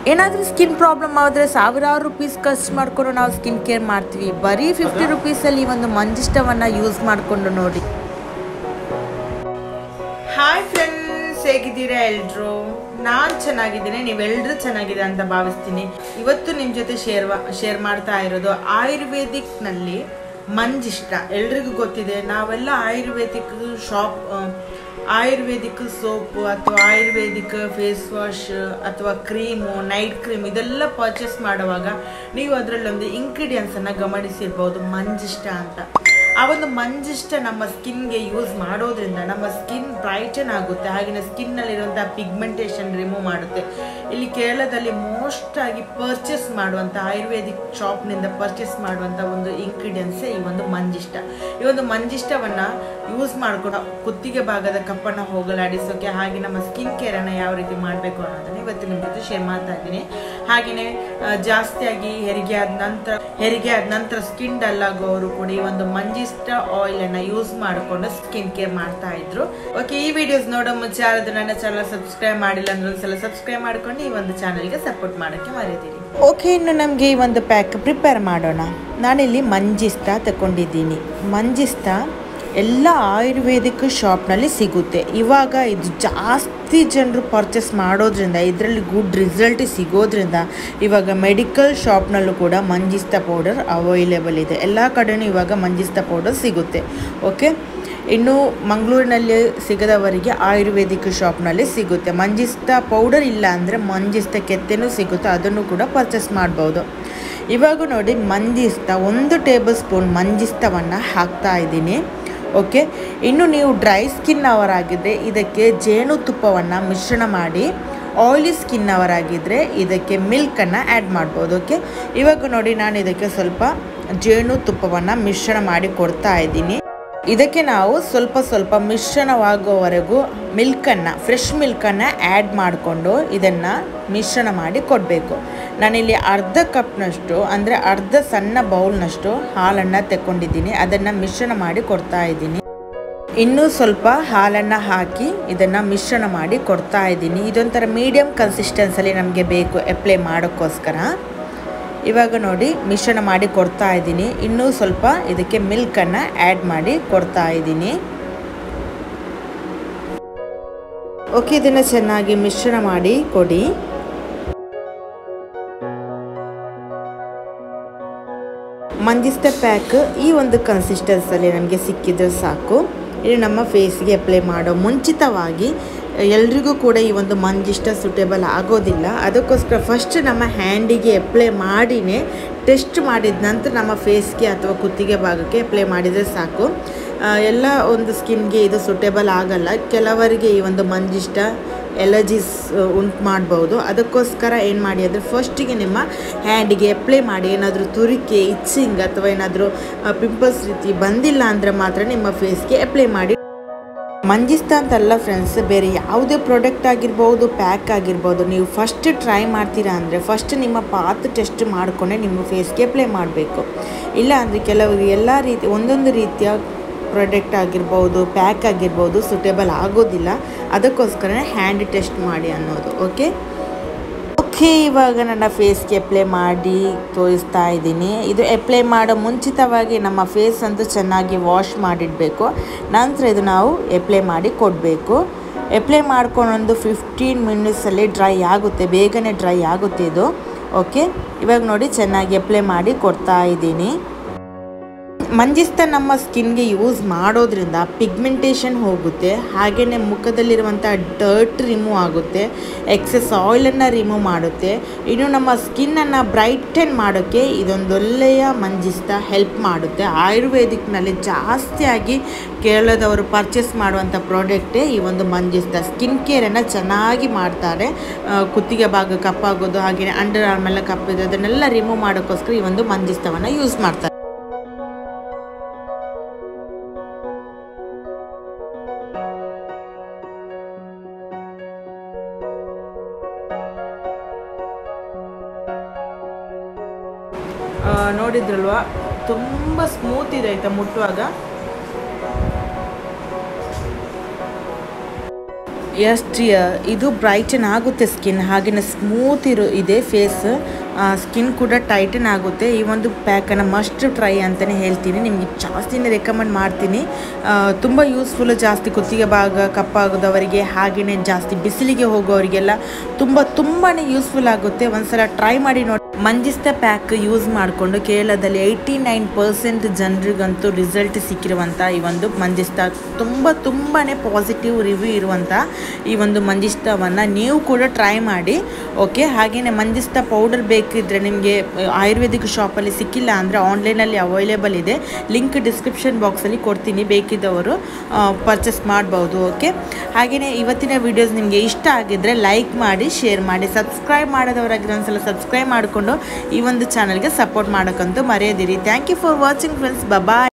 ಏನಾದರೂ skin problem ಆದರೆ ಸಾವಿರಾರು ರುಪೀಸ್ ಖರ್ಚು ಮಾಡಿಕೊಂಡು ನಾವು ಸ್ಕಿನ್ ಕೇರ್ ಮಾಡ್ತೀವಿ ಬರೀ ಫಿಫ್ಟಿ ರುಪೀಸಲ್ಲಿ ಈ ಒಂದು ಮಂಜಿಷ್ಟವನ್ನು ಯೂಸ್ ಮಾಡಿಕೊಂಡು ನೋಡಿ ಹಾಯ್ ಫ್ರೆಂಡ್ಸ್ ಹೇಗಿದ್ದೀರಾ ಎಲ್ರು ನಾನ್ ಚೆನ್ನಾಗಿದ್ದೀನಿ ನೀವೆಲ್ರೂ ಚೆನ್ನಾಗಿದೆ ಅಂತ ಭಾವಿಸ್ತೀನಿ ಇವತ್ತು ನಿಮ್ ಜೊತೆ ಶೇರ್ ಶೇರ್ ಮಾಡ್ತಾ ಇರೋದು ಆಯುರ್ವೇದಿಕ್ ನಲ್ಲಿ ಮಂಜಿಷ್ಟ ಎಲ್ರಿಗೂ ಗೊತ್ತಿದೆ ನಾವೆಲ್ಲ ಆಯುರ್ವೇದಿಕ್ ಶಾಪ್ ಆಯುರ್ವೇದಿಕ್ ಸೋಪ್ ಅಥವಾ ಆಯುರ್ವೇದಿಕ್ ಫೇಸ್ ವಾಶ್ ಅಥವಾ ಕ್ರೀಮು ನೈಟ್ ಕ್ರೀಮ್ ಇದೆಲ್ಲ ಪರ್ಚೇಸ್ ಮಾಡುವಾಗ ನೀವು ಅದರಲ್ಲೊಂದು ಇಂಗ್ರೀಡಿಯೆಂಟ್ಸ್ ಅನ್ನ ಗಮನಿಸಿರ್ಬೋದು ಮಂಜಿಷ್ಟ ಅಂತ ಆ ಒಂದು ಮಂಜಿಷ್ಟ ನಮ್ಮ ಸ್ಕಿನ್ಗೆ ಯೂಸ್ ಮಾಡೋದ್ರಿಂದ ನಮ್ಮ ಸ್ಕಿನ್ ಬ್ರೈಟನ್ ಆಗುತ್ತೆ ಹಾಗೆಯೇ ಸ್ಕಿನ್ನಲ್ಲಿರುವಂತಹ ಪಿಗ್ಮೆಂಟೇಷನ್ ರಿಮೂವ್ ಮಾಡುತ್ತೆ ಇಲ್ಲಿ ಕೇರಳದಲ್ಲಿ ಮೋಸ್ಟ್ ಆಗಿ ಪರ್ಚೇಸ್ ಮಾಡುವಂಥ ಆಯುರ್ವೇದಿಕ್ ಶಾಪ್ನಿಂದ ಪರ್ಚೇಸ್ ಮಾಡುವಂಥ ಒಂದು ಇಂಗ್ರೀಡಿಯೆಂಟ್ಸೇ ಈ ಒಂದು ಮಂಜಿಷ್ಟ ಈ ಒಂದು ಮಂಜಿಷ್ಟವನ್ನು ಯೂಸ್ ಮಾಡ್ಕೊಂಡು ಕುತ್ತಿಗೆ ಭಾಗದ ಕಪ್ಪನ್ನು ಹೋಗಲಾಡಿಸೋಕೆ ಹಾಗೆ ನಮ್ಮ ಸ್ಕಿನ್ ಕೇರನ್ನು ಯಾವ ರೀತಿ ಮಾಡಬೇಕು ಅನ್ನೋದನ್ನ ಇವತ್ತು ನಿಮ್ಮ ಜೊತೆ ಶೇರ್ ಮಾಡ್ತಾ ಇದ್ದೀನಿ ಹಾಗೆಯೇ ಆ, ಜಾಸ್ತಿಯಾಗಿ ಹೆರಿಗೆ ಆದ ನಂತರ ಹೆರಿಗೆ ಆದ ನಂತರ ಸ್ಕಿನ್ ಡಲ್ ಆಗೋರು ಕೂಡ ಈ ಒಂದು ಮಂಜಿಷ್ಟ ಆಯಿಲ್ ಅನ್ನ ಯೂಸ್ ಮಾಡಿಕೊಂಡು ಸ್ಕಿನ್ ಕೇರ್ ಮಾಡ್ತಾ ಇದ್ರು ಓಕೆ ಈ ವಿಡಿಯೋಸ್ ನೋಡೋ ಮುಂಚೆ ಯಾರಾದ್ರೂ ನನ್ನ ಚಾನಲ್ ಸಬ್ಸ್ಕ್ರೈಬ್ ಮಾಡಿಲ್ಲ ಅಂದ್ರೆ ಒಂದ್ಸಲ ಸಬ್ಸ್ಕ್ರೈಬ್ ಮಾಡ್ಕೊಂಡು ಈ ಒಂದು ಚಾನಲ್ಗೆ ಸಪೋರ್ಟ್ ಮಾಡೋಕ್ಕೆ ಮರೆಯದಿರಿ ಓಕೆ ಇನ್ನು ನಮಗೆ ಈ ಒಂದು ಪ್ಯಾಕ್ ಪ್ರಿಪೇರ್ ಮಾಡೋಣ ನಾನಿಲ್ಲಿ ಮಂಜಿಸ್ತ ತಗೊಂಡಿದ್ದೀನಿ ಮಂಜಿಸ್ತ ಎಲ್ಲ ಆಯುರ್ವೇದಿಕ್ ಶಾಪ್ನಲ್ಲಿ ಸಿಗುತ್ತೆ ಇವಾಗ ಇದು ಜಾಸ್ತಿ ಜನರು ಪರ್ಚೇಸ್ ಮಾಡೋದ್ರಿಂದ ಇದರಲ್ಲಿ ಗುಡ್ ರಿಸಲ್ಟ್ ಸಿಗೋದ್ರಿಂದ ಇವಾಗ ಮೆಡಿಕಲ್ ಶಾಪ್ನಲ್ಲೂ ಕೂಡ ಮಂಜಿಸ್ತ ಪೌಡರ್ ಅವೈಲೇಬಲ್ ಇದೆ ಎಲ್ಲ ಕಡೆನೂ ಇವಾಗ ಮಂಜಿಸ್ತ ಪೌಡರ್ ಸಿಗುತ್ತೆ ಓಕೆ ಇನ್ನು ಮಂಗಳೂರಿನಲ್ಲಿ ಸಿಗದವರಿಗೆ ಆಯುರ್ವೇದಿಕ್ ಶಾಪ್ನಲ್ಲಿ ಸಿಗುತ್ತೆ ಮಂಜಿಸ್ತ ಪೌಡರ್ ಇಲ್ಲ ಅಂದರೆ ಮಂಜಿಸ್ತ ಕೆತ್ತೆನೂ ಸಿಗುತ್ತೆ ಅದನ್ನು ಕೂಡ ಪರ್ಚೇಸ್ ಮಾಡ್ಬೋದು ಇವಾಗ ನೋಡಿ ಮಂಜಿಸ್ತ ಒಂದು ಟೇಬಲ್ ಸ್ಪೂನ್ ಮಂಜಿಸ್ತವನ್ನು ಹಾಕ್ತಾ ಇದ್ದೀನಿ ಓಕೆ ಇನ್ನು ನೀವು ಡ್ರೈ ಸ್ಕಿನ್ ಅವರಾಗಿದ್ದರೆ ಇದಕ್ಕೆ ಜೇನುತುಪ್ಪವನ್ನು ಮಿಶ್ರಣ ಮಾಡಿ ಆಯಿಲಿ ಸ್ಕಿನ್ ಅವರಾಗಿದ್ದರೆ ಇದಕ್ಕೆ ಮಿಲ್ಕನ್ನು ಆ್ಯಡ್ ಮಾಡ್ಬೋದು ಓಕೆ ಇವಾಗ ನೋಡಿ ನಾನು ಇದಕ್ಕೆ ಸ್ವಲ್ಪ ಜೇನುತುಪ್ಪವನ್ನು ಮಿಶ್ರಣ ಮಾಡಿ ಕೊಡ್ತಾ ಇದ್ದೀನಿ ಇದಕ್ಕೆ ನಾವು ಸ್ವಲ್ಪ ಸ್ವಲ್ಪ ಮಿಶ್ರಣವಾಗುವವರೆಗೂ ಮಿಲ್ಕನ್ನು ಫ್ರೆಶ್ ಮಿಲ್ಕನ್ನು ಆ್ಯಡ್ ಮಾಡಿಕೊಂಡು ಇದನ್ನು ಮಿಶ್ರಣ ಮಾಡಿ ಕೊಡಬೇಕು ನಾನಿಲ್ಲಿ ಅರ್ಧ ಕಪ್ನಷ್ಟು ಅಂದರೆ ಅರ್ಧ ಸಣ್ಣ ಬೌಲ್ನಷ್ಟು ಹಾಲನ್ನು ತೆಕ್ಕೊಂಡಿದ್ದೀನಿ ಅದನ್ನು ಮಿಶ್ರಣ ಮಾಡಿ ಕೊಡ್ತಾ ಇದ್ದೀನಿ ಇನ್ನೂ ಸ್ವಲ್ಪ ಹಾಲನ್ನು ಹಾಕಿ ಇದನ್ನು ಮಿಶ್ರಣ ಮಾಡಿ ಕೊಡ್ತಾ ಇದ್ದೀನಿ ಇದೊಂಥರ ಮೀಡಿಯಮ್ ಕನ್ಸಿಸ್ಟೆನ್ಸಲ್ಲಿ ನಮಗೆ ಬೇಕು ಅಪ್ಲೈ ಮಾಡೋಕ್ಕೋಸ್ಕರ ಇವಾಗ ನೋಡಿ ಮಿಶ್ರಣ ಮಾಡಿ ಕೊಡ್ತಾ ಇದ್ದೀನಿ ಇನ್ನೂ ಸ್ವಲ್ಪ ಇದಕ್ಕೆ ಮಿಲ್ಕನ್ನು ಆ್ಯಡ್ ಮಾಡಿ ಕೊಡ್ತಾ ಇದ್ದೀನಿ ಓಕೆ ಇದನ್ನು ಚೆನ್ನಾಗಿ ಮಿಶ್ರಣ ಮಾಡಿ ಕೊಡಿ ಮಂಜಿಸ್ತ ಪ್ಯಾಕ್ ಈ ಒಂದು ಕನ್ಸಿಸ್ಟೆನ್ಸಲ್ಲಿ ನಮಗೆ ಸಿಕ್ಕಿದ್ರೆ ಸಾಕು ಇದು ನಮ್ಮ ಫೇಸ್ಗೆ ಅಪ್ಲೈ ಮಾಡೋ ಮುಂಚಿತವಾಗಿ ಎಲ್ರಿಗೂ ಕೂಡ ಈ ಒಂದು ಮಂಜಿಷ್ಟ ಸುಟೇಬಲ್ ಆಗೋದಿಲ್ಲ ಅದಕ್ಕೋಸ್ಕರ ಫಸ್ಟ್ ನಮ್ಮ ಹ್ಯಾಂಡಿಗೆ ಅಪ್ಲೈ ಮಾಡಿನೇ ಟೆಸ್ಟ್ ಮಾಡಿದ ನಂತರ ನಮ್ಮ ಫೇಸ್ಗೆ ಅಥವಾ ಕುತ್ತಿಗೆ ಭಾಗಕ್ಕೆ ಅಪ್ಲೈ ಮಾಡಿದರೆ ಸಾಕು ಆ, ಎಲ್ಲ ಒಂದು ಸ್ಕಿನ್ಗೆ ಇದು ಸುಟೇಬಲ್ ಆಗಲ್ಲ ಕೆಲವರಿಗೆ ಈ ಒಂದು ಮಂಜಿಷ್ಟ ಎಲರ್ಜೀಸ್ ಉಂಟು ಮಾಡ್ಬೋದು ಅದಕ್ಕೋಸ್ಕರ ಏನು ಮಾಡಿ ಅಂದರೆ ಫಸ್ಟಿಗೆ ನಿಮ್ಮ ಹ್ಯಾಂಡಿಗೆ ಅಪ್ಲೈ ಮಾಡಿ ಏನಾದರೂ ತುರಿಕೆ ಇಚ್ಚಿಂಗ್ ಅಥವಾ ಏನಾದರೂ ಪಿಂಪಲ್ಸ್ ರೀತಿ ಬಂದಿಲ್ಲ ಅಂದರೆ ಮಾತ್ರ ನಿಮ್ಮ ಫೇಸ್ಗೆ ಅಪ್ಲೈ ಮಾಡಿ ಮಂಜಿಸ್ತ ಅಂತಲ್ಲ ಫ್ರೆಂಡ್ಸ್ ಬೇರೆ ಯಾವುದೇ ಪ್ರಾಡಕ್ಟ್ ಆಗಿರ್ಬೋದು ಪ್ಯಾಕ್ ಆಗಿರ್ಬೋದು ನೀವು ಫಸ್ಟ್ ಟ್ರೈ ಮಾಡ್ತೀರಾ ಅಂದರೆ ಫಸ್ಟ್ ನಿಮ್ಮ ಪಾತ್ ಟೆಸ್ಟ್ ಮಾಡಿಕೊಂಡೇ ನಿಮ್ಮ ಫೇಸ್ಗೆ ಅಪ್ಲೈ ಮಾಡಬೇಕು ಇಲ್ಲ ಅಂದರೆ ಕೆಲವರಿಗೆ ಎಲ್ಲ ರೀತಿ ಒಂದೊಂದು ರೀತಿಯ ಪ್ರಾಡಕ್ಟ್ ಆಗಿರ್ಬೋದು ಪ್ಯಾಕ್ ಆಗಿರ್ಬೋದು ಸುಟೇಬಲ್ ಆಗೋದಿಲ್ಲ ಅದಕ್ಕೋಸ್ಕರ ಹ್ಯಾಂಡ್ ಟೆಸ್ಟ್ ಮಾಡಿ ಅನ್ನೋದು ಓಕೆ ಓಕೆ ಇವಾಗ ನನ್ನ ಫೇಸ್ಗೆ ಅಪ್ಲೈ ಮಾಡಿ ತೋರಿಸ್ತಾ ಇದ್ದೀನಿ ಇದು ಅಪ್ಲೈ ಮಾಡೋ ಮುಂಚಿತವಾಗಿ ನಮ್ಮ ಫೇಸ್ ಅಂತೂ ಚೆನ್ನಾಗಿ ವಾಶ್ ಮಾಡಿಡಬೇಕು ನಂತರ ಇದು ನಾವು ಅಪ್ಲೈ ಮಾಡಿ ಕೊಡಬೇಕು ಅಪ್ಲೈ ಮಾಡ್ಕೊಂಡೊಂದು ಫಿಫ್ಟೀನ್ ಮಿನಿಟ್ಸಲ್ಲಿ ಡ್ರೈ ಆಗುತ್ತೆ ಬೇಗನೆ ಡ್ರೈ ಆಗುತ್ತೆ ಇದು ಓಕೆ ಇವಾಗ ನೋಡಿ ಚೆನ್ನಾಗಿ ಅಪ್ಲೈ ಮಾಡಿ ಕೊಡ್ತಾ ಇದ್ದೀನಿ ಮಂಜಿಸ್ತ ನಮ್ಮ ಸ್ಕಿನ್ಗೆ ಯೂಸ್ ಮಾಡೋದ್ರಿಂದ ಪಿಗ್ಮೆಂಟೇಷನ್ ಹೋಗುತ್ತೆ ಹಾಗೆಯೇ ಮುಖದಲ್ಲಿರುವಂಥ ಡರ್ಟ್ ರಿಮೂವ್ ಆಗುತ್ತೆ ಎಕ್ಸೆಸ್ ಆಯಿಲನ್ನು ರಿಮೂವ್ ಮಾಡುತ್ತೆ ಇನ್ನು ನಮ್ಮ ಸ್ಕಿನ್ನನ್ನು ಬ್ರೈಟನ್ ಮಾಡೋಕ್ಕೆ ಇದೊಂದೊಳ್ಳೆಯ ಮಂಜಿಸ್ತ ಹೆಲ್ಪ್ ಮಾಡುತ್ತೆ ಆಯುರ್ವೇದಿಕ್ನಲ್ಲಿ ಜಾಸ್ತಿಯಾಗಿ ಕೇರಳದವರು ಪರ್ಚೇಸ್ ಮಾಡುವಂಥ ಪ್ರಾಡಕ್ಟೇ ಈ ಒಂದು ಮಂಜಿಸ್ತ ಸ್ಕಿನ್ ಕೇರನ್ನು ಚೆನ್ನಾಗಿ ಮಾಡ್ತಾರೆ ಆ, ಕುತ್ತಿಗೆ ಭಾಗ ಕಪ್ಪಾಗೋದು ಹಾಗೆಯೇ ಅಂಡರ್ ಆರ್ಮ್ ಎಲ್ಲ ಕಪ್ಪಿದೆ ಅದನ್ನೆಲ್ಲ ರಿಮೂವ್ ಮಾಡೋಕ್ಕೋಸ್ಕರ ಈ ಒಂದು ಮಂಜಿಸ್ತವನ್ನು ಯೂಸ್ ಮಾಡ್ತಾರೆ ಆ, ನೋಡಿದ್ರಲ್ವಾ ತುಂಬ ಸ್ಮೂತ್ ಇದೆ ಆಯ್ತಾ ಮುಟ್ಟುವಾಗ ಎಷ್ಟು ಇದು ಬ್ರೈಟನ್ ಆಗುತ್ತೆ ಸ್ಕಿನ್ ಹಾಗೆಯೇ ಸ್ಮೂತ್ ಇರೋ ಇದೆ ಫೇಸ್ ಸ್ಕಿನ್ ಕೂಡ ಟೈಟನ್ ಆಗುತ್ತೆ ಈ ಒಂದು ಪ್ಯಾಕನ್ನು ಮಸ್ಟ್ ಟ್ರೈ ಅಂತಲೇ ಹೇಳ್ತೀನಿ ನಿಮಗೆ ಜಾಸ್ತಿನೇ ರೆಕಮೆಂಡ್ ಮಾಡ್ತೀನಿ ತುಂಬ ಯೂಸ್ಫುಲ್ ಜಾಸ್ತಿ ಕುತ್ತಿಗೆ ಭಾಗ ಕಪ್ಪಾಗೋದವರಿಗೆ ಹಾಗೆಯೇ ಜಾಸ್ತಿ ಬಿಸಿಲಿಗೆ ಹೋಗೋರಿಗೆಲ್ಲ ತುಂಬ ತುಂಬಾ ಯೂಸ್ಫುಲ್ ಆಗುತ್ತೆ ಒಂದ್ಸಲ ಟ್ರೈ ಮಾಡಿ ನೋಡಿ ಮಂಜಿಸ್ತ ಪ್ಯಾಕ್ ಯೂಸ್ ಮಾಡಿಕೊಂಡು ಕೇರಳದಲ್ಲಿ ಏಯ್ಟಿ ನೈನ್ ಪರ್ಸೆಂಟ್ ಜನರಿಗಂತೂ ರಿಸಲ್ಟ್ ಸಿಕ್ಕಿರುವಂಥ ಈ ಒಂದು ಮಂಜಿಸ್ತ ತುಂಬ ತುಂಬಾ ಪಾಸಿಟಿವ್ ರಿವ್ಯೂ ಇರುವಂಥ ಈ ಒಂದು ಮಂಜಿಸ್ತವನ್ನು ನೀವು ಕೂಡ ಟ್ರೈ ಮಾಡಿ ಓಕೆ ಹಾಗೆಯೇ ಮಂಜಿಸ್ತ ಪೌಡರ್ ಬೇಕಿದ್ರೆ ನಿಮಗೆ ಆಯುರ್ವೇದಿಕ್ ಶಾಪಲ್ಲಿ ಸಿಕ್ಕಿಲ್ಲ ಅಂದರೆ ಆನ್ಲೈನಲ್ಲಿ ಅವೈಲೇಬಲ್ ಇದೆ ಲಿಂಕ್ ಡಿಸ್ಕ್ರಿಪ್ಷನ್ ಬಾಕ್ಸಲ್ಲಿ ಕೊಡ್ತೀನಿ ಬೇಕಿದ್ದವರು ಪರ್ಚೇಸ್ ಮಾಡ್ಬೋದು ಓಕೆ ಹಾಗೆಯೇ ಇವತ್ತಿನ ವೀಡಿಯೋಸ್ ನಿಮಗೆ ಇಷ್ಟ ಆಗಿದ್ದರೆ ಲೈಕ್ ಮಾಡಿ ಶೇರ್ ಮಾಡಿ ಸಬ್ಸ್ಕ್ರೈಬ್ ಮಾಡೋದವರಾಗಿರೋ ಒಂದ್ಸಲ ಸಬ್ಸ್ಕ್ರೈಬ್ ಮಾಡಿಕೊಂಡು ಈ ಒಂದು ಚಾನಲ್ಗೆ ಸಪೋರ್ಟ್ ಮಾಡೋಕ್ಕಂತೂ ಮರೆಯೋದಿರಿ thank you for watching friends bye